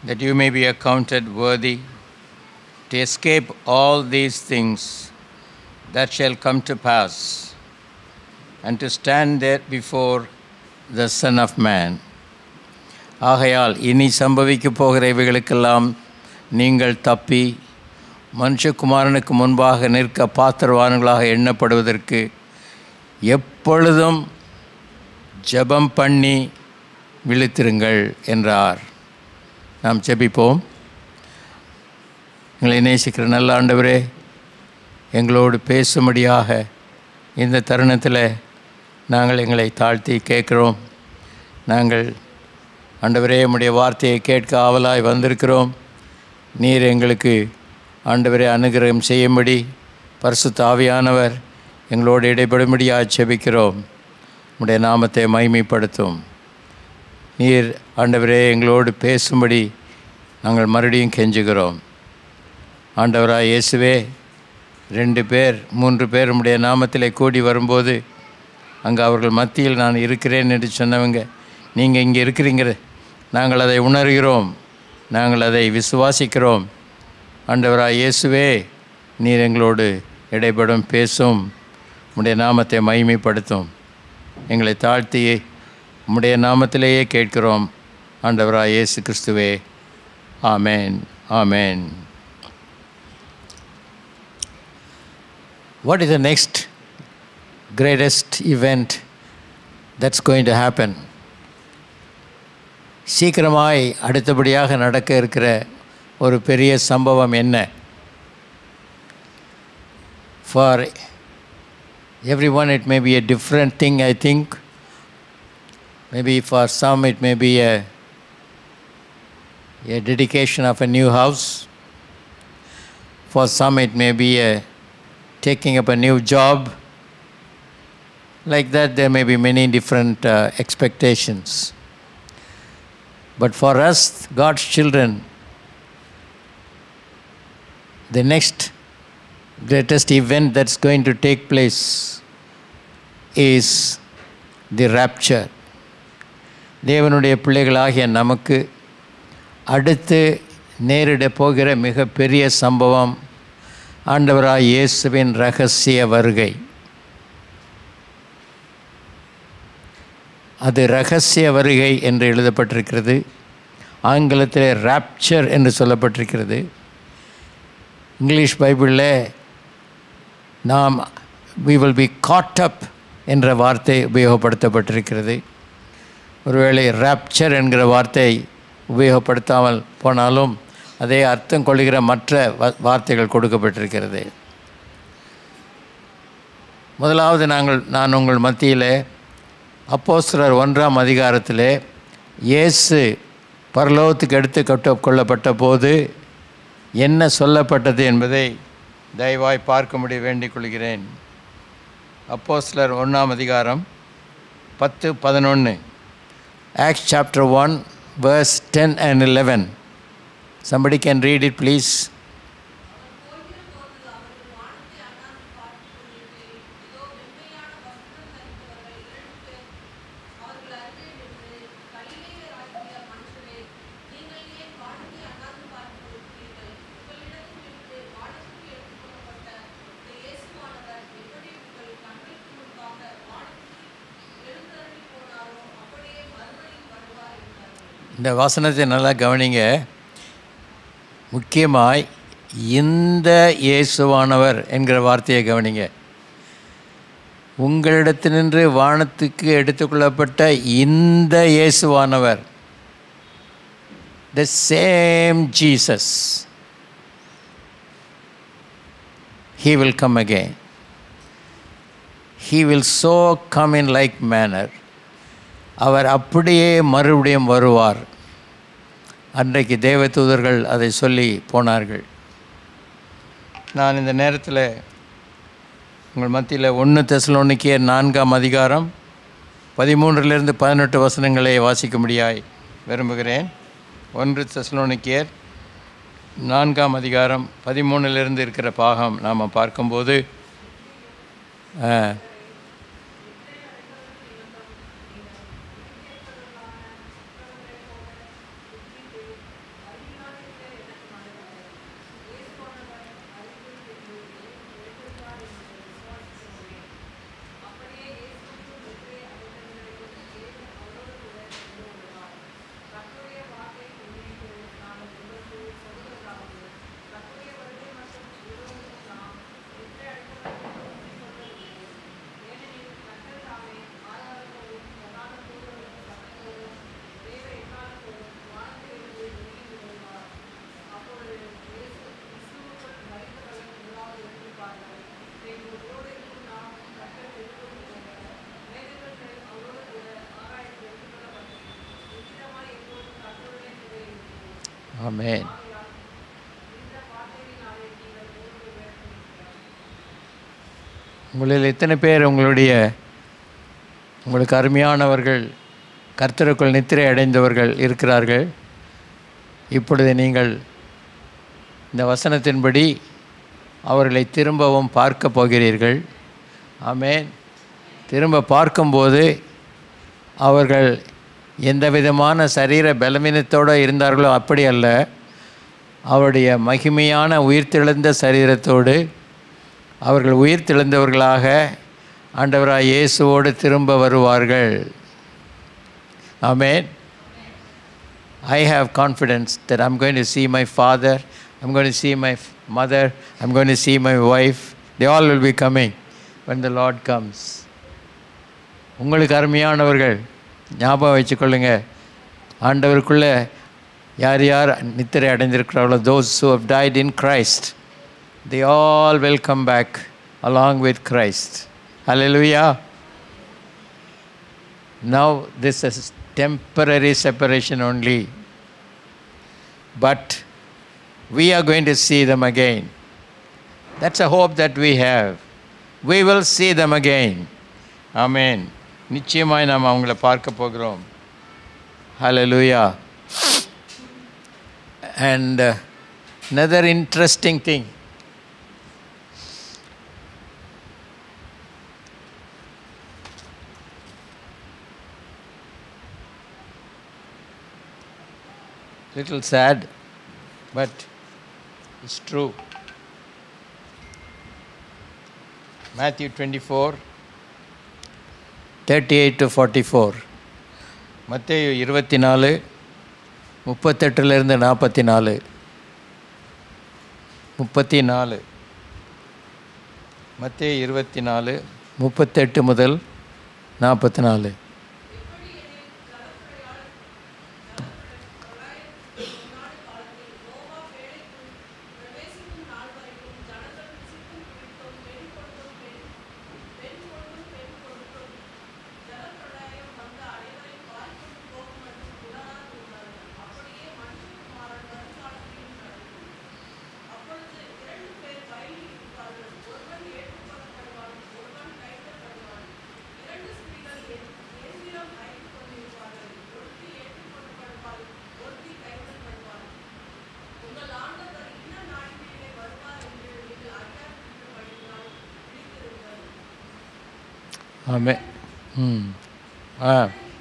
that you may be accounted worthy to escape all these things that shall come to pass, and to stand there before the Son of Man. ஆகையால் இனி சம்பவிக்கப் போகிற இவைகளுக்கெல்லாம் நீங்கள் தப்பி மனுஷகுமாரனுக்கு முன்பாக நிற்க பாத்திரவான்களாக எண்ணப்படுவதற்கு எப்பொழுதும் ஜெபம் பண்ணி விழித்திருங்கள் என்றார் நாம் ஜெபிப்போம் எங்களை நேசிக்கிற நல்ல ஆண்டவரே எங்களோடு பேசும்படியாக இந்த தருணத்தில் நாங்கள் எங்களை தாழ்த்தி கேட்குறோம் நாங்கள் ஆண்டவரே உம்முடைய வார்த்தையை கேட்க ஆவலாய் வந்திருக்கிறோம் நீர் எங்களுக்கு ஆண்டவரே அனுகிரகம் செய்யும்படி பரிசுத்த ஆவியானவர் எங்களோடு இடைபடும்படியாக செபிக்கிறோம் உம்முடைய நாமத்தை மைமைப்படுத்தும் நீர் ஆண்டவரே எங்களோடு பேசும்படி நாங்கள் மறுபடியும் கெஞ்சுகிறோம் ஆண்டவராக இயேசுவே ரெண்டு பேர் மூன்று பேர் உம்முடைய நாமத்திலே கூடி வரும்போது அங்கே அவர்கள் மத்தியில் நான் இருக்கிறேன் என்று சொன்னவங்க நீங்கள் இங்கே இருக்கிறீங்க நாங்கள் அதை உணர்கிறோம் நாங்கள் அதை விசுவாசிக்கிறோம் ஆண்டவராக இயேசுவே நீர் எங்களோடு இடைப்படும் பேசும் உம்முடைய நாமத்தை மகிமைப்படுத்தும் எங்களை தாழ்த்தி உம்முடைய நாமத்திலேயே கேட்கிறோம் ஆண்டவராக இயேசு கிறிஸ்துவே ஆமேன் ஆமேன் What is the next greatest event that's going to happen? சீக்கிரமாய் அடுத்தபடியாக நடக்க இருக்கிற ஒரு பெரிய சம்பவம் என்ன for every one it may be a different thing I think maybe for some it may be a a dedication of a new house. For some, it may be a taking up a new job. Like that, there may be many different uh, expectations. But for us, God's children, the next greatest event that's going to take place is the rapture. தேவனுடைய பிள்ளைகளாகிய நமக்கு அடுத்து நேரிட போகிற மிகப்பெரிய சம்பவம் ஆண்டவராய் இயேசுவின் ரகசிய வருகை அது ரகசிய வருகை என்று எழுதப்பட்டிருக்கிறது ஆங்கிலத்தில் ராப்சர் என்று சொல்லப்பட்டிருக்கிறது இங்கிலீஷ் பைபிளில் நாம் we will be caught up என்ற வார்த்தை உபயோகப்படுத்தப்பட்டிருக்கிறது ஒருவேளை ராப்சர் என்கிற வார்த்தை உபயோகப்படுத்தாமல் போனாலும் அதே அர்த்தம் கொள்கிற மற்ற வ- வார்த்தைகள் கொடுக்கப்பட்டிருக்கிறது முதலாவது நாங்கள் நான் உங்கள் மத்தியில் அப்போஸ்தலர் ஒன்றாம் அதிகாரத்திலே இயேசு பரலோகத்துக்கு எடுத்து கட்ட கொள்ளப்பட்ட போது என்ன சொல்லப்பட்டது என்பதை தயவாய் பார்க்கும்படி வேண்டிக் கொள்கிறேன் அப்போஸ்தலர் ஒன்றாம் அதிகாரம் பத்து பதினொன்று Acts chapter 1, verse 10 and 11. Somebody can read it, please. இந்த வசனத்தை நல்லா கவனிங்க முக்கியமாய் இந்த இயேசுவானவர் என்கிற வார்த்தையை கவனிங்க உங்களிடத்தினின்று வானத்துக்கு எடுத்துக்கொள்ளப்பட்ட இந்த இயேசுவானவர் the same Jesus he will come again he will so come in like manner அவர் அப்படியே மறுபடியும் வருவார் அன்றைக்கு தேவதூதர்கள் அதை சொல்லி போனார்கள் நான் இந்த நேரத்தில் உங்கள் மத்தியில் ஒன்று தெசலோனிக்கிய நான்காம் அதிகாரம் பதிமூன்றிலிருந்து பதினெட்டு வசனங்களை வாசிக்கும்படியாய் விரும்புகிறேன் ஒன்று தெசலோனிக்கியர் நான்காம் அதிகாரம் பதிமூணிலிருந்து இருக்கிற பாகம் நாம் பார்க்கும்போது அஹ், ஆமென் உங்களில் எத்தனை பேர் உங்களுடைய உங்களுக்கு அருமையானவர்கள் கர்த்தருக்குள் நித்திரை அடைந்தவர்கள் இருக்கிறார்கள் இப்பொழுது நீங்கள் இந்த வசனத்தின்படி அவர்களை திரும்பவும் பார்க்க போகிறீர்கள் ஆமென் திரும்ப பார்க்கும்போது அவர்கள் எந்த விதமான சரீர பலவீனத்தோடு இருந்தார்களோ அப்படி அல்ல அவருடைய மகிமையான உயிர்த்தெழுந்த சரீரத்தோடு அவர்கள் உயிர்த்தெழுந்தவர்களாக ஆண்டவராய் இயேசுவோடு திரும்ப வருவார்கள் ஆமென் I have confidence that I'm going to see my father, I'm going to see my f- mother, I'm going to see my wife. They all will be coming when the Lord comes. உங்களுக்கு அருமையானவர்கள் ஞாபகம் வச்சுக்கொள்ளுங்க ஆண்டவருக்குள்ளே யார் யார் நித்திரை அடைந்திருக்கிறார்களோ those who have died in Christ, they all will come back along with Christ. Hallelujah. Now this is temporary separation only. But we are going to see them again. That's a hope that we have. We will see them again. Amen. நிச்சயமாய் நாம் அவங்கள பார்க்க போகிறோம் Hallelujah. And uh, another interesting thing. Little sad, but it's true. Matthew 24, 38 to 44. மத்தேயு இருபத்தி நாலு முப்பத்தெட்டுலேருந்து நாற்பத்தி நாலு முப்பத்தி நாலு மத்தேயு இருபத்தி நாலு முப்பத்தெட்டு முதல் நாற்பத்தி நாலு ஆமே ம் ஆ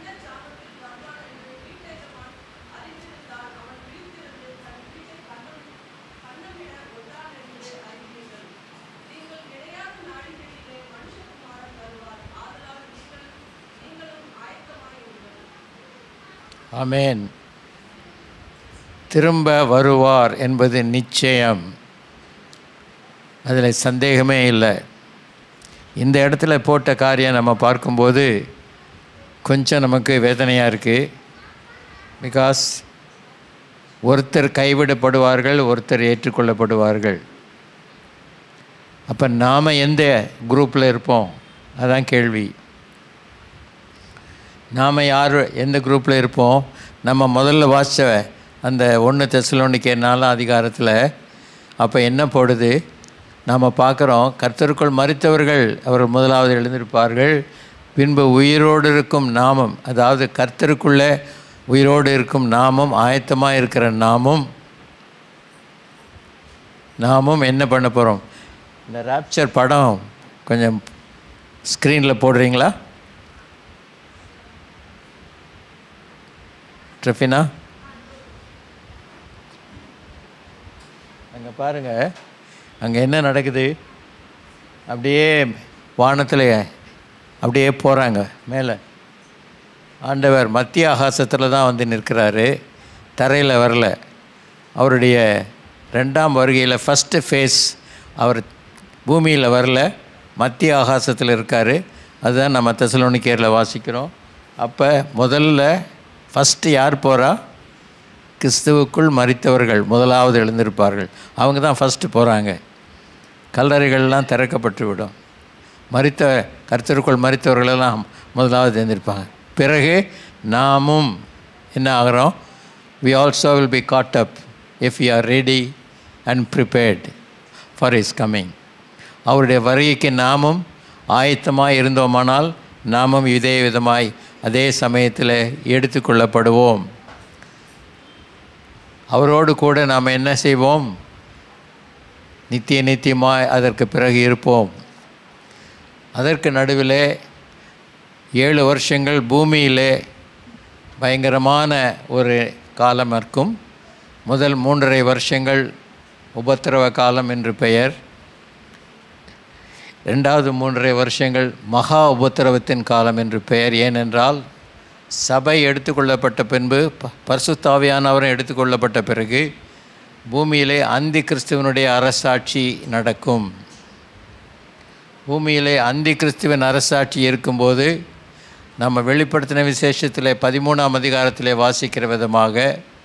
ஆமேன் திரும்ப வருவார் என்பது நிச்சயம் அதில் சந்தேகமே இல்லை இந்த இடத்துல போட்ட காரியம் நம்ம பார்க்கும்போது கொஞ்சம் நமக்கு வேதனையாக இருக்குது பிகாஸ் ஒருத்தர் கைவிடப்படுவார்கள் ஒருத்தர் ஏற்றுக்கொள்ளப்படுவார்கள் அப்போ நாம் எந்த குரூப்பில் இருப்போம் அதான் கேள்வி நாம் யார் எந்த குரூப்பில் இருப்போம் நம்ம முதல்ல வாசித்த அந்த ஒன்று தெசலோனிக்கே நாலாம் அதிகாரத்தில் அப்போ என்ன போடுது நாம் பார்க்குறோம் கர்த்தருக்குள் மறித்தவர்கள் அவர் முதலாவது எழுந்திருப்பார்கள் பின்பு உயிரோடு இருக்கும் நாமம் அதாவது கர்த்தருக்குள்ளே உயிரோடு இருக்கும் நாமம் ஆயத்தமாக இருக்கிற நாமும் நாமும் என்ன பண்ண போகிறோம் இந்த ராப்சர் படம் கொஞ்சம் ஸ்க்ரீனில் போடுறீங்களா ட்ரஃபினா அங்கே பாருங்கள் அங்கே என்ன நடக்குது அப்படியே வானத்தில் அப்படியே போகிறாங்க மேலே ஆண்டவர் மத்திய ஆகாசத்தில் தான் வந்து நிற்கிறாரு தரையில் வரல அவருடைய ரெண்டாம் வருகையில் ஃபஸ்ட்டு ஃபேஸ் அவர் பூமியில் வரல மத்திய ஆகாசத்தில் இருக்கார் அதுதான் நம்ம தெசலோனிக்கேரில் வாசிக்கிறோம் அப்போ முதல்ல ஃபஸ்ட்டு யார் போகிறா கிறிஸ்துவுக்குள் மறித்தவர்கள் முதலாவது எழுந்திருப்பார்கள் அவங்க தான் ஃபஸ்ட்டு போகிறாங்க கல்லறைகள்லாம் திறக்கப்பட்டு விடும் மறித்த கர்த்தருக்குள் மறித்தவர்களெல்லாம் முதலாவது எழுந்திருப்பாங்க பிறகு நாமும் என்ன ஆகிறோம் we also will be caught up if we are ready and prepared for his coming அவருடைய வருகைக்கு நாமும் ஆயத்தமாக இருந்தோமானால் நாமும் இதே விதமாய் அதே சமயத்தில் எடுத்துக்கொள்ளப்படுவோம் அவரோடு கூட நாம் என்ன செய்வோம் நித்திய நித்தியமாய் அதற்கு பிறகு இருப்போம் அதற்கு நடுவில் ஏழு வருஷங்கள் பூமியிலே பயங்கரமான ஒரு காலம் இருக்கும் முதல் மூன்றரை வருஷங்கள் உபத்திரவ காலம் என்று பெயர் ரெண்டாவது மூன்றரை வருஷங்கள் மகா உபத்திரவத்தின் காலம் என்று பெயர் ஏனென்றால் சபை எடுத்துக்கொள்ளப்பட்ட பின்பு ப- பரிசுத்தாவியானவரும் எடுத்துக்கொள்ளப்பட்ட பிறகு பூமியிலே அந்தி கிறிஸ்துவனுடைய அரசாட்சி நடக்கும் பூமியிலே அந்தி கிறிஸ்துவின் அரசாட்சி இருக்கும்போது நம்ம வெளிப்படுத்தின விசேஷத்தில் பதிமூணாம் அதிகாரத்திலே வாசிக்கிற விதமாக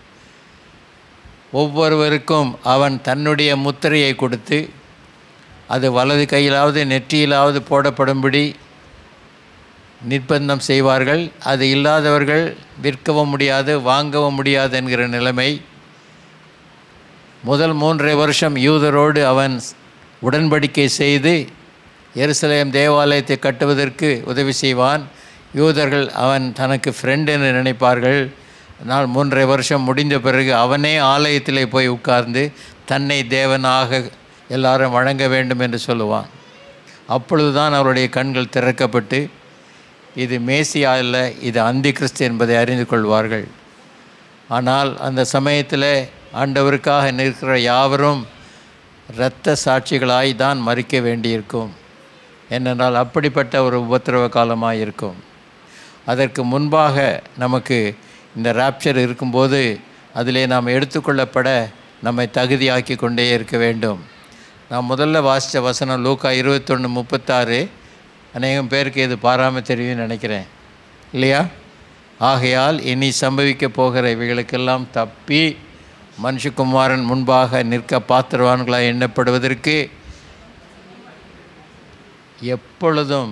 ஒவ்வொருவருக்கும் அவன் தன்னுடைய முத்திரையை கொடுத்து அது வலது கையிலாவது நெற்றியிலாவது போடப்படும்படி நிர்பந்தம் செய்வார்கள் அது இல்லாதவர்கள் விற்கவும் முடியாது வாங்கவும் முடியாது என்கிற நிலைமை முதல் மூன்றரை வருஷம் யூதரோடு அவன் உடன்படிக்கை செய்து எருசலேம் தேவாலயத்தை கட்டுவதற்கு உதவி செய்வான் யூதர்கள் அவன் தனக்கு ஃப்ரெண்ட் என்று நினைப்பார்கள் ஆனால் மூன்றரை வருஷம் முடிந்த பிறகு அவனே ஆலயத்திலே போய் உட்கார்ந்து தன்னை தேவனாக எல்லாரும் வழங்க வேண்டும் என்று சொல்லுவான் அப்பொழுதுதான் அவருடைய கண்கள் திறக்கப்பட்டு இது மேசியா இல்லை இது அந்தி கிறிஸ்து என்பதை அறிந்து கொள்வார்கள் ஆனால் அந்த சமயத்தில் ஆண்டவருக்காக நிற்கிற யாவரும் இரத்த சாட்சிகளாய் தான் மறிக்க வேண்டியிருக்கும் ஏனென்றால் அப்படிப்பட்ட ஒரு உபத்திரவ காலமாக இருக்கும் அதற்கு முன்பாக நமக்கு இந்த ராப்சர் இருக்கும்போது அதிலே நாம் எடுத்துக்கொள்ளப்பட நம்மை தகுதியாக்கி கொண்டே இருக்க வேண்டும் நான் முதல்ல வாசித்த வசனம் லூக்கா இருபத்தொன்று முப்பத்தாறு அநேகம் பேருக்கு இது பாராமல் தெரியும்னு நினைக்கிறேன் இல்லையா ஆகையால் இனி சம்பவிக்க போகிற இவைகளுக்கெல்லாம் தப்பி மனுஷகுமாரன் முன்பாக நிற்க பாத்திரவான்களாக எண்ணப்படுவதற்கு எப்பொழுதும்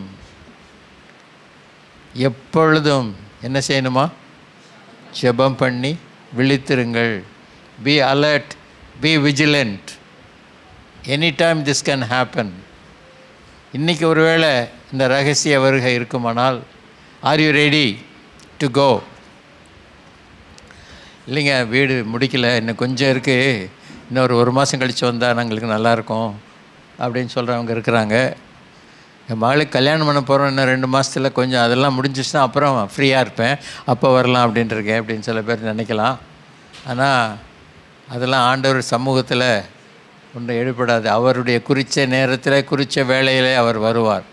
எப்பொழுதும் என்ன செய்யணுமா ஜெபம் பண்ணி விழித்திருங்கள் be alert be vigilant any time this can happen இன்றைக்கி ஒருவேளை இந்த ரகசிய வருகை இருக்குமானால் are you ready to go இல்லைங்க வீடு முடிக்கல இன்னும் கொஞ்சம் இருக்குது இன்னொரு ஒரு மாதம் கழித்து வந்தால் எங்களுக்கு நல்லாயிருக்கும் அப்படின்னு சொல்கிறவங்க இருக்கிறாங்க என் மகளுக்கு கல்யாணம் பண்ண போகிறோம் இன்னும் ரெண்டு மாதத்தில் கொஞ்சம் அதெல்லாம் முடிஞ்சிச்சுன்னா அப்புறம் ஃப்ரீயாக இருப்பேன் அப்போ வரலாம் அப்படின்ட்டு இருக்கேன் அப்படின்னு சில பேர் நினைக்கலாம் ஆனால் அதெல்லாம் ஆண்டவர் சமூகத்தில் ஒன்றும் எழுப்படாது அவருடைய குறித்த நேரத்தில் குறித்த வேளையிலே அவர் வருவார்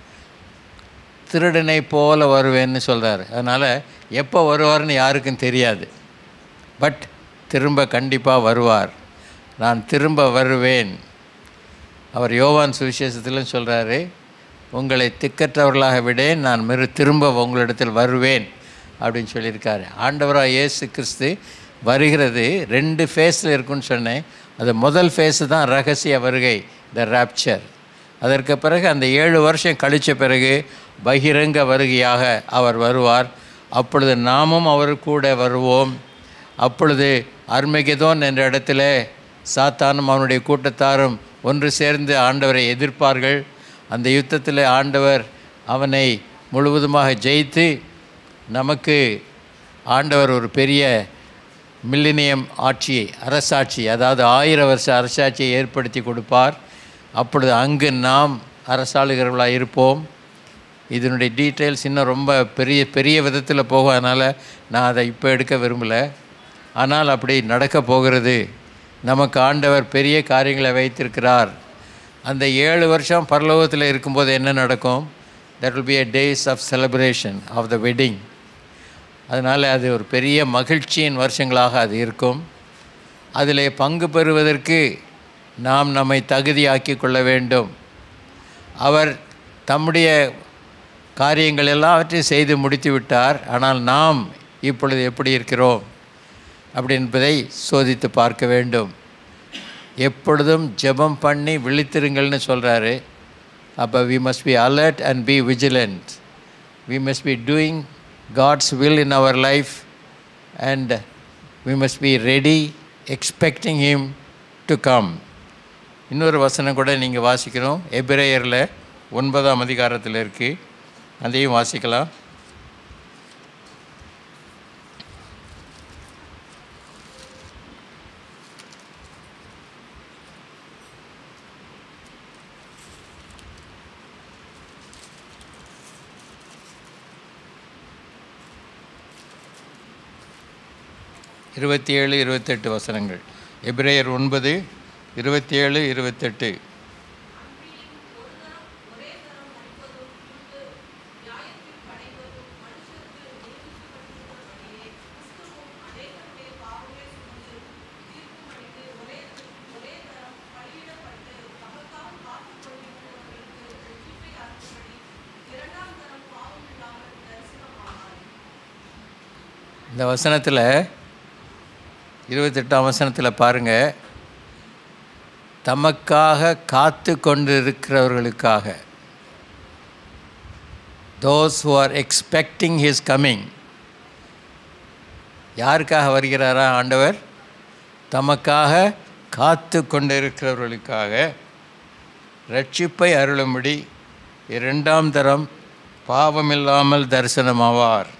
திருடனை போல வருவேன்னு சொல்கிறார் அதனால் எப்போ வருவார்னு யாருக்கும் தெரியாது பட் திரும்ப கண்டிப்பாக வருவார் நான் திரும்ப வருவேன் அவர் யோவான் சுவிசேஷத்திலும் சொல்கிறாரு உங்களை திக்கற்றவர்களாக விடேன் நான் மிரு திரும்ப உங்களிடத்தில் வருவேன் அப்படின்னு சொல்லியிருக்காரு ஆண்டவராக இயேசு கிறிஸ்து வருகிறது ரெண்டு ஃபேஸில் இருக்குன்னு சொன்னேன் அது முதல் ஃபேஸு தான் ரகசிய வருகை த ராப்சர் அதற்கு பிறகு அந்த ஏழு வருஷம் கழித்த பிறகு பகிரங்க வருகையாக அவர் வருவார் அப்பொழுது நாமும் அவர் கூட வருவோம் அப்பொழுது அர்மகெதோன் என்ற இடத்துல சாத்தானும் அவனுடைய கூட்டத்தாரும் ஒன்று சேர்ந்து ஆண்டவரை எதிர்ப்பார்கள் அந்த யுத்தத்தில் ஆண்டவர் அவனை முழுவதுமாக ஜெயித்து நமக்கு ஆண்டவர் ஒரு பெரிய மில்லினியம் ஆட்சியை அரசாட்சி அதாவது ஆயிரம் வருஷ அரசாட்சியை ஏற்படுத்தி கொடுப்பார் அப்பொழுது அங்கு நாம் அரசாளுகிறவர்களாக இருப்போம் இதனுடைய டீட்டெயில்ஸ் இன்னும் ரொம்ப பெரிய பெரிய விதத்தில் போகும் அதனால் நான் அதை இப்போ எடுக்க விரும்பலை ஆனால் அப்படி நடக்க போகிறது நமக்கு ஆண்டவர் பெரிய காரியங்களை வைத்திருக்கிறார் அந்த ஏழு வருஷம் பரலோகத்தில் இருக்கும்போது என்ன நடக்கும் that will be a days of celebration of the wedding அதனால் அது ஒரு பெரிய மகிழ்ச்சியின் வருஷங்களாக அது இருக்கும் அதில் பங்கு பெறுவதற்கு நாம் நம்மை தகுதியாக்கி கொள்ள வேண்டும் அவர் தம்முடைய காரியங்கள் எல்லாவற்றையும் செய்து முடித்து விட்டார் ஆனால் நாம் இப்பொழுது எப்படி இருக்கிறோம் அப்படி என்பதை சோதித்து பார்க்க வேண்டும் எப்பொழுதும் ஜெபம் பண்ணி விழித்திருங்கள்னு சொல்கிறாரு அப்போ we must be alert and be vigilant we must be doing God's will in our life and we must be ready expecting him to come இன்னொரு வசனம் கூட நீங்கள் வாசிக்கணும் எபிரேயரில் ஒன்பதாம் அதிகாரத்தில் இருக்குது அதையும் வாசிக்கலாம் இருபத்தி ஏழு இருபத்தெட்டு வசனங்கள் எபிரேயர் ஒன்பது இருபத்தி ஏழு இருபத்தெட்டு இந்த வசனத்தில் இருபத்தெட்டாம் வசனத்தில் பாருங்கள் தமக்காக காத்து கொண்டிருக்கிறவர்களுக்காக those who are expecting his coming யாருக்காக வருகிறாரா ஆண்டவர் தமக்காக காத்து கொண்டிருக்கிறவர்களுக்காக ரட்சிப்பை அருளும்படி இரண்டாம் தரம் பாவமில்லாமல் தரிசனமாவார்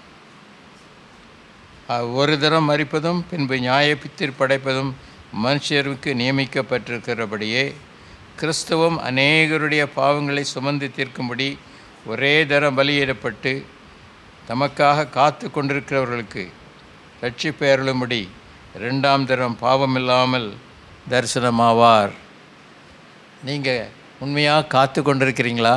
ஒரு தரம் மறிப்பதும் பின்பு நியாய படைப்பதும் மனுஷருக்கு நியமிக்கப்பட்டிருக்கிறபடியே கிறிஸ்துவம் அநேகருடைய பாவங்களை சுமந்து தீர்க்கும்படி ஒரே தரம் பலியிடப்பட்டு தமக்காக காத்து கொண்டிருக்கிறவர்களுக்கு ரட்சிப்பை அருளும்படி ரெண்டாம் தரம் பாவமில்லாமல் தரிசனமாவார் நீங்கள் உண்மையாக காத்து கொண்டிருக்கிறீங்களா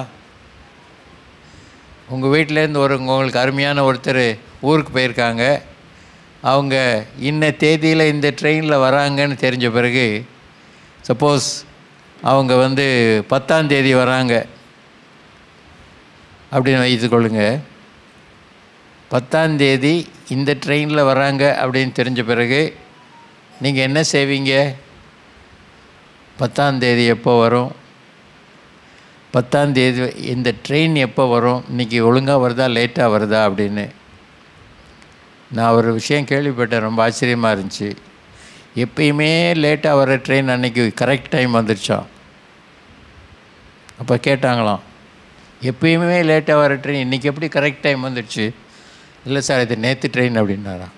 உங்கள் வீட்டிலேருந்து ஒரு உங்களுக்கு அருமையான ஒருத்தர் ஊருக்கு போயிருக்காங்க அவங்க இன்ன தேதியில் இந்த ட்ரெயினில் வராங்கன்னு தெரிஞ்ச பிறகு சப்போஸ் அவங்க வந்து பத்தாம் தேதி வராங்க அப்படின்னு வைத்துக்கொள்ளுங்க பத்தாம் தேதி இந்த ட்ரெயினில் வராங்க அப்படின்னு தெரிஞ்ச பிறகு நீங்கள் என்ன செய்வீங்க பத்தாம் தேதி எப்போ வரும் பத்தாம் தேதி இந்த ட்ரெயின் எப்போ வரும் இன்றைக்கி ஒழுங்காக வருதா லேட்டாக வருதா அப்படின்னு நான் ஒரு விஷயம் கேள்விப்பட்டேன் ரொம்ப ஆச்சரியமாக இருந்துச்சு எப்பயுமே லேட்டாக வர ட்ரெயின் அன்றைக்கி கரெக்ட் டைம் வந்துருச்சான் அப்போ கேட்டாங்களாம் எப்பயுமே லேட்டாக வர ட்ரெயின் இன்றைக்கி எப்படி கரெக்ட் டைம் வந்துடுச்சு இல்லை சார் இது நேற்று ட்ரெயின் அப்படின்னாராம்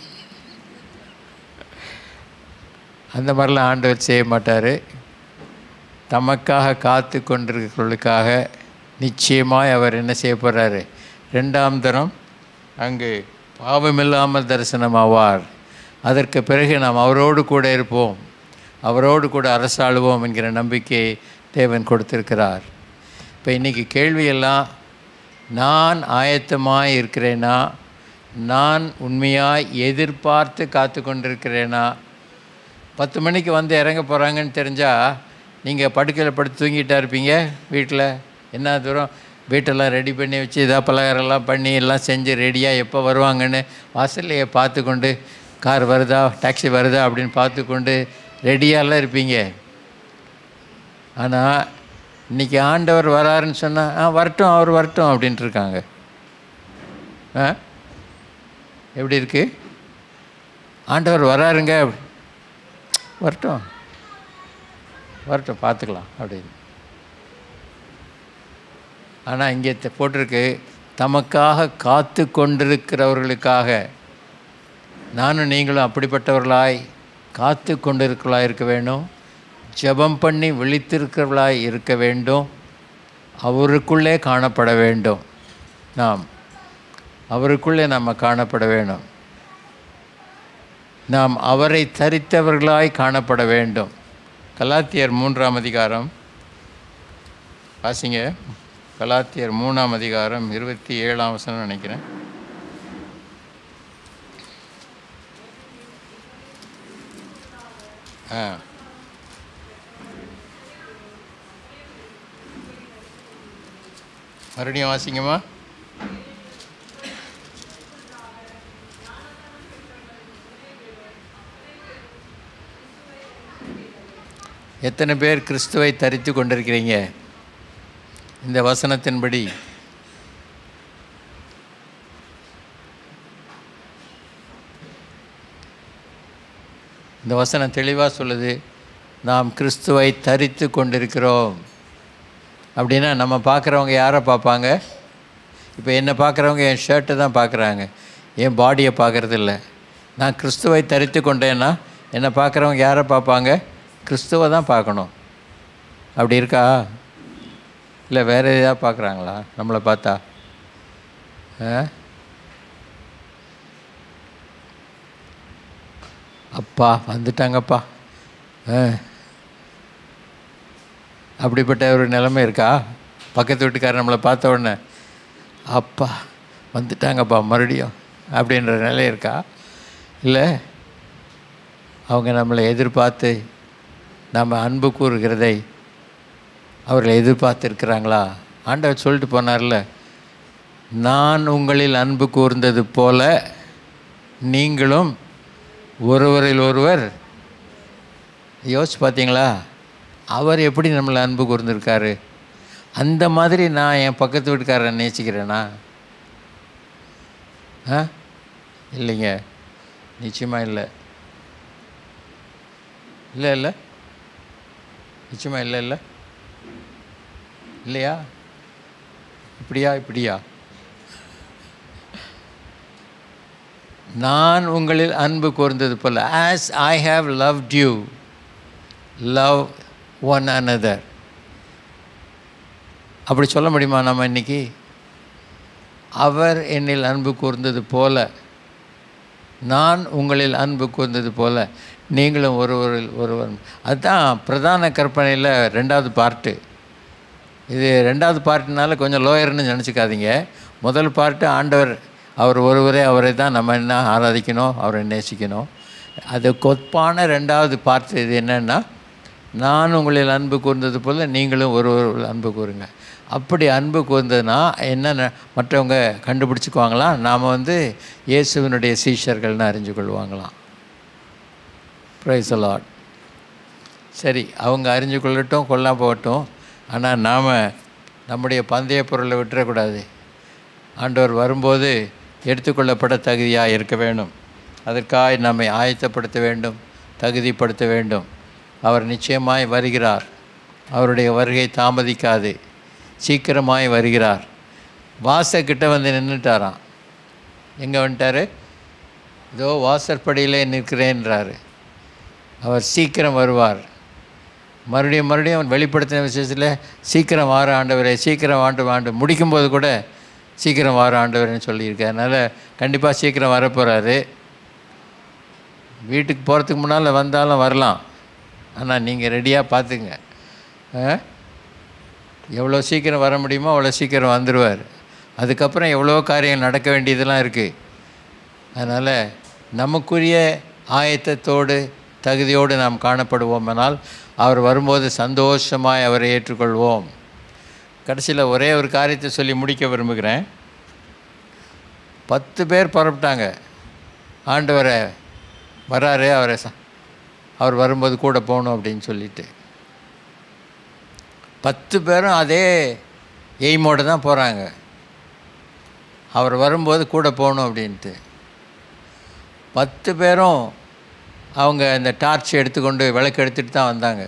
அந்த மாதிரிலாம் ஆண்டவர் செய்ய மாட்டார் தமக்காக காத்து கொண்டிருக்கிறவர்களுக்காக நிச்சயமாய் அவர் என்ன செய்ய போகிறாரு ரெண்டாம் தரம் அங்கு பாவமில்லாமல் தரிசனமாவார் அதற்கு பிறகு நாம் அவரோடு கூட இருப்போம் அவரோடு கூட அரசாளுவோம் என்கிற நம்பிக்கையை தேவன் கொடுத்திருக்கிறார் இப்போ இன்றைக்கி கேள்வியெல்லாம் நான் ஆயத்தமாக இருக்கிறேனா நான் உண்மையாக எதிர்பார்த்து காத்து கொண்டிருக்கிறேனா பத்து மணிக்கு வந்து இறங்க போகிறாங்கன்னு தெரிஞ்சால் நீங்கள் படுக்கையில் படுத்து தூங்கிட்டா இருப்பீங்க வீட்டில் என்ன தூரம் வீட்டெல்லாம் ரெடி பண்ணி வச்சு இதா பலகாரம்லாம் பண்ணி எல்லாம் செஞ்சு ரெடியாக எப்போ வருவாங்கன்னு வாசல்லையே பார்த்து கொண்டு கார் வருதா டாக்ஸி வருதா அப்படின்னு பார்த்து கொண்டு ரெடியாலாம் இருப்பீங்க ஆனால் இன்றைக்கி ஆண்டவர் வராருன்னு சொன்னால் ஆ வரட்டும் அவர் வரட்டும் அப்படின்ட்டு இருக்காங்க ஆ எப்படி இருக்குது ஆண்டவர் வராருங்க வரட்டும் வரட்டும் பார்த்துக்கலாம் அப்படின்னு ஆனால் இங்கே போட்டிருக்கு தமக்காக காத்து கொண்டிருக்கிறவர்களுக்காக நானும் நீங்களும் அப்படிப்பட்டவர்களாய் காத்து கொண்டிருக்கிறவர்களாய் இருக்க வேண்டும் ஜெபம் பண்ணி விழித்திருக்கிறவர்களாய் இருக்க வேண்டும் அவருக்குள்ளே காணப்பட வேண்டும் நாம் அவருக்குள்ளே நம்ம காணப்பட வேண்டும் நாம் அவரை தரித்தவர்களாய் காணப்பட வேண்டும் கலாத்தியர் மூன்றாம் அதிகாரம் வாசிங்க கலாத்தியர் மூணாம் அதிகாரம் இருபத்தி ஏழாம் வசனம் நினைக்கிறேன் ஆ மறுபடியும் வாசிங்கம்மா எத்தனை பேர் கிறிஸ்துவை தரித்து கொண்டிருக்கிறீங்க இந்த வசனத்தின்படி இந்த வசனம் தெளிவாக சொல்லுது நாம் கிறிஸ்துவை தரித்து கொண்டிருக்கிறோம் அப்படின்னா நம்ம பார்க்குறவங்க யாரை பார்ப்பாங்க இப்போ என்னை பார்க்குறவங்க என் ஷர்ட்டை தான் பார்க்குறாங்க என் பாடியை பார்க்குறது இல்லை நான் கிறிஸ்துவை தரித்து கொண்டேன்னா என்னை பார்க்குறவங்க யாரை பார்ப்பாங்க கிறிஸ்துவை தான் பார்க்கணும் அப்படி இருக்கா இல்லை வேறு எதாவது பார்க்குறாங்களா நம்மளை பார்த்தா ஆ அப்பா வந்துட்டாங்கப்பா ஆ அப்படிப்பட்ட ஒரு நிலைமை இருக்கா பக்கத்து வீட்டுக்காரர் நம்மளை பார்த்த உடனே அப்பா வந்துட்டாங்கப்பா மறுபடியும் அப்படின்ற நிலை இருக்கா இல்லை அவங்க நம்மளை எதிர்பார்த்து நம்ம அன்பு கூறுகிறதை அவர்கள் எதிர்பார்த்துருக்கிறாங்களா ஆண்டவர் சொல்லிட்டு போனார்ல நான் உங்களில் அன்பு கூர்ந்தது போல நீங்களும் ஒருவரில் ஒருவர் யோசிச்சு பார்த்தீங்களா அவர் எப்படி நம்மளை அன்பு கூர்ந்திருக்காரு அந்த மாதிரி நான் என் பக்கத்து வீட்டுக்காரரை நேசிக்கிறேனா ஆ இல்லைங்க நிச்சயமாக இல்லை இல்லை இல்லை நிச்சயமாக இல்லை இல்லை இல்லையா இப்படியா இப்படியா நான் உங்களில் அன்பு கூர்ந்தது போல as I have loved you love one another அப்படி சொல்ல முடியுமா நம்ம இன்னைக்கு அவர் என்னில் அன்பு கூர்ந்தது போல நான் உங்களில் அன்பு கூர்ந்தது போல நீங்களும் ஒருவரில் ஒருவர் அதுதான் பிரதான கற்பனையில் ரெண்டாவது பார்ட்டு இது ரெண்டாவது பார்ட்டுனால கொஞ்சம் லோயர்னு நினச்சிக்காதீங்க முதல் பார்ட்டு ஆண்டவர் அவர் ஒருவரே அவரை தான் நம்ம என்ன ஆராதிக்கணும் அவரை நேசிக்கணும் அது கொப்பான ரெண்டாவது பார்ட் இது என்னென்னா நான் உங்களில் அன்பு கூர்ந்தது போல் நீங்களும் ஒருவர் அன்பு கூறுங்க அப்படி அன்பு கூர்ந்ததுன்னா என்ன மற்றவங்க கண்டுபிடிச்சிக்குவாங்களாம் நாம் வந்து இயேசுவினுடைய சீஷர்கள்னு அறிஞ்சு கொள்வாங்களாம் ப்ரைஸ் லார்ட் சரி அவங்க அறிஞ்சு கொள்ளட்டும் கொல்லாம போகட்டும் ஆனால் நாம் நம்முடைய பந்தய பொருளை விட்டுறக்கூடாது ஆண்டவர் வரும்போது எடுத்துக்கொள்ளப்பட தகுதியாக இருக்க வேண்டும் அதற்காக நம்மை ஆயத்தப்படுத்த வேண்டும் தகுதிப்படுத்த வேண்டும் அவர் நிச்சயமாய் வருகிறார் அவருடைய வருகை தாமதிக்காது சீக்கிரமாய் வருகிறார் வாசக்கிட்ட வந்து நின்றுட்டாராம் எங்கே வந்துட்டார் இதோ வாசற்படியிலே நிற்கிறேன்றாரு அவர் சீக்கிரம் வருவார் மறுபடியும் மறுபடியும் அவன் வெளிப்படுத்தின விஷயத்தில் சீக்கிரம் வார ஆண்டவரே சீக்கிரம் ஆண்டு ஆண்டு முடிக்கும்போது கூட சீக்கிரம் வார ஆண்டவரேன்னு சொல்லியிருக்கார் அதனால் கண்டிப்பாக சீக்கிரம் வரப்போகிறாரு வீட்டுக்கு போகிறதுக்கு முன்னால் வந்தாலும் வரலாம் ஆனால் நீங்கள் ரெடியாக பார்த்துங்க ஆ? எவ்வளோ சீக்கிரம் வர முடியுமோ அவ்வளோ சீக்கிரம் வந்துடுவார் அதுக்கப்புறம் எவ்வளோ காரியங்கள் நடக்க வேண்டியதெல்லாம் இருக்குது அதனால் நமக்குரிய ஆயத்தத்தோடு தகுதியோடு நாம் காணப்படுவோமானால் அவர் வரும்போது சந்தோஷமாய் அவரை ஏற்றுக்கொள்வோம் கடைசியில் ஒரே ஒரு காரியத்தை சொல்லி முடிக்க விரும்புகிறேன் பத்து பேர் புறப்பட்டாங்க ஆண்டவரை வராரு அவரை ச- அவர் வரும்போது கூட போகணும் அப்படின்னு சொல்லிட்டு பத்து பேரும் அதே எய்மோடு தான் போகிறாங்க அவர் வரும்போது கூட போகணும் அப்படின்ட்டு பத்து பேரும் அவங்க இந்த டார்ச் எடுத்துக்கொண்டு விளக்கு எடுத்துகிட்டு தான் வந்தாங்க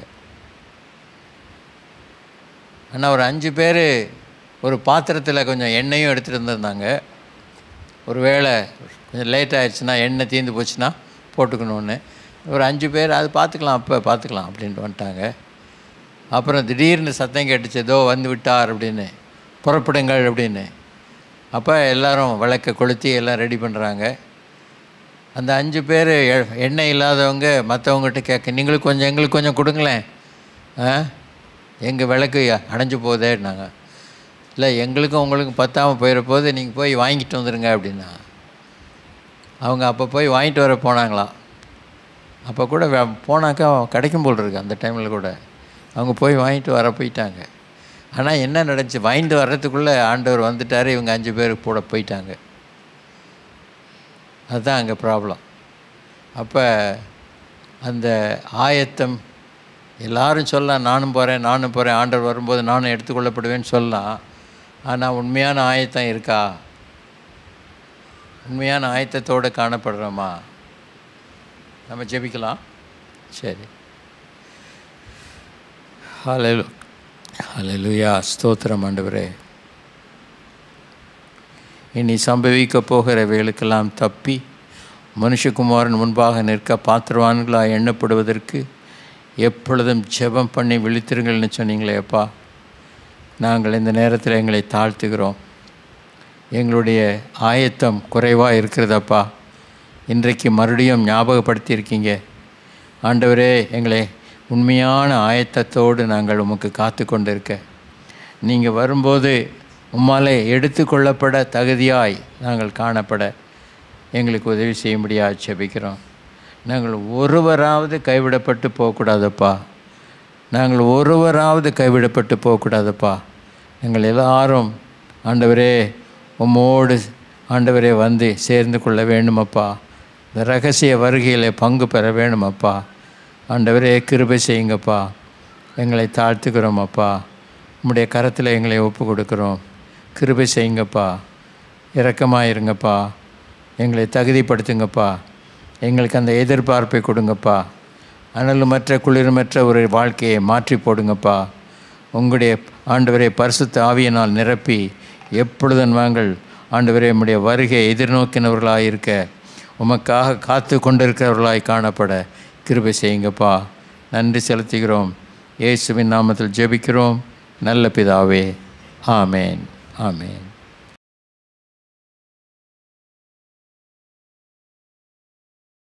ஆனால் ஒரு அஞ்சு பேர் ஒரு பாத்திரத்தில் கொஞ்சம் எண்ணெயும் எடுத்துகிட்டு வந்திருந்தாங்க ஒரு வேளை கொஞ்சம் லேட் ஆயிடுச்சுன்னா எண்ணெய் தீர்ந்து போச்சுன்னா போட்டுக்கணுன்னு ஒரு அஞ்சு பேர் அது பார்த்துக்கலாம் அப்போ பார்த்துக்கலாம் அப்படின்ட்டு வந்துட்டாங்க அப்புறம் திடீர்னு சத்தம் கேட்டுச்சு ஏதோ வந்து விட்டார் அப்படின்னு புறப்படுங்கள் அப்படின்னு அப்போ எல்லாரும் விளக்கை கொளுத்தி எல்லாம் ரெடி பண்ணுறாங்க அந்த அஞ்சு பேர் எண்ணெய் இல்லாதவங்க மற்றவங்ககிட்ட கேட்க நீங்களுக்கு கொஞ்சம் எங்களுக்கு கொஞ்சம் கொடுங்களேன் ஆ எங்கள் விளக்கு அடைஞ்சு போதேன்னாங்க இல்லை எங்களுக்கும் உங்களுக்கும் பத்தாமல் போயிட போது நீங்கள் போய் வாங்கிட்டு வந்துடுங்க அப்படின்னா அவங்க அப்போ போய் வாங்கிட்டு வர போனாங்களாம் அப்போ கூட வே- போனாக்கா கிடைக்கும் போல் இருக்கு அந்த டைமில் கூட அவங்க போய் வாங்கிட்டு வர போயிட்டாங்க ஆனால் என்ன நடந்துச்சு வாங்கிட்டு வர்றதுக்குள்ளே ஆண்டவர் வந்துட்டார் இவங்க அஞ்சு பேர் கூட போயிட்டாங்க அதுதான் அங்கே ப்ராப்ளம் அப்போ அந்த ஆயத்தம் எல்லாரும் சொல்லலாம் நானும் போகிறேன் நானும் போகிறேன் ஆண்டவர் வரும்போது நானும் எடுத்துக்கொள்ளப்படுவேன்னு சொல்லலாம் ஆனால் உண்மையான ஆயத்தம் இருக்கா உண்மையான ஆயத்தத்தோடு காணப்படுறோமா நம்ம ஜெபிக்கலாம் சரி ஹalleluya ஹalleluya ஸ்தோத்திரம் ஆண்டவரே இனி சம்பவிக்க போகிறவைகளுக்கெல்லாம் தப்பி மனுஷகுமாரன் முன்பாக நிற்க பாத்திரவான்களாக எண்ணப்படுவதற்கு எப்பொழுதும் ஜெபம் பண்ணி விழித்திருங்கள்னு சொன்னீங்களே அப்பா நாங்கள் இந்த நேரத்தில் எங்களை தாழ்த்துகிறோம் எங்களுடைய ஆயத்தம் குறைவாக இருக்கிறதப்பா இன்றைக்கு மறுபடியும் ஞாபகப்படுத்தியிருக்கீங்க ஆண்டவரே எங்களை உண்மையான ஆயத்தத்தோடு நாங்கள் உமக்கு காத்து கொண்டிருக்க நீங்கள் வரும்போது உம்மாலே எடுத்துக்கொள்ளப்பட தகுதியாய் நாங்கள் காணப்பட எங்களுக்கு உதவி செய்யும்படியாக ஜெபிக்கிறோம் நாங்கள் ஒருவராவது கைவிடப்பட்டு போகக்கூடாதப்பா நாங்கள் ஒருவராவது கைவிடப்பட்டு போகக்கூடாதப்பா எங்கள் எல்லாரும் ஆண்டவரே உம்மோடு ஆண்டவரே வந்து சேர்ந்து கொள்ள வேண்டுமப்பா இந்த ரகசிய வருகையில் பங்கு பெற வேணுமப்பா ஆண்டவரே கிருபை செய்யுங்கப்பா எங்களை தாழ்த்துக்கிறோம் அப்பா உம்முடைய கரத்தில் எங்களை ஒப்பு கொடுக்குறோம் கிருபை செய்யுங்கப்பா இரக்கமாக இருங்கப்பா எங்களை தகுதிப்படுத்துங்கப்பா எங்களுக்கு அந்த எதிர்பார்ப்பை கொடுங்கப்பா அனலுமற்ற குளிருமற்ற ஒரு வாழ்க்கையை மாற்றி போடுங்கப்பா உங்களுடைய ஆண்டவரை பரிசுத்த ஆவியினால் நிரப்பி எப்பொழுதும் நாங்கள் ஆண்டவரே உம்முடைய வருகையை எதிர்நோக்கினவர்களாக இருக்க உமக்காக காத்து கொண்டிருக்கிறவர்களாய் காணப்பட கிருபை செய்யுங்கப்பா நன்றி செலுத்துகிறோம் இயேசுவின் நாமத்தில் ஜெபிக்கிறோம் நல்ல பிதாவே ஆமேன் ஆமேன்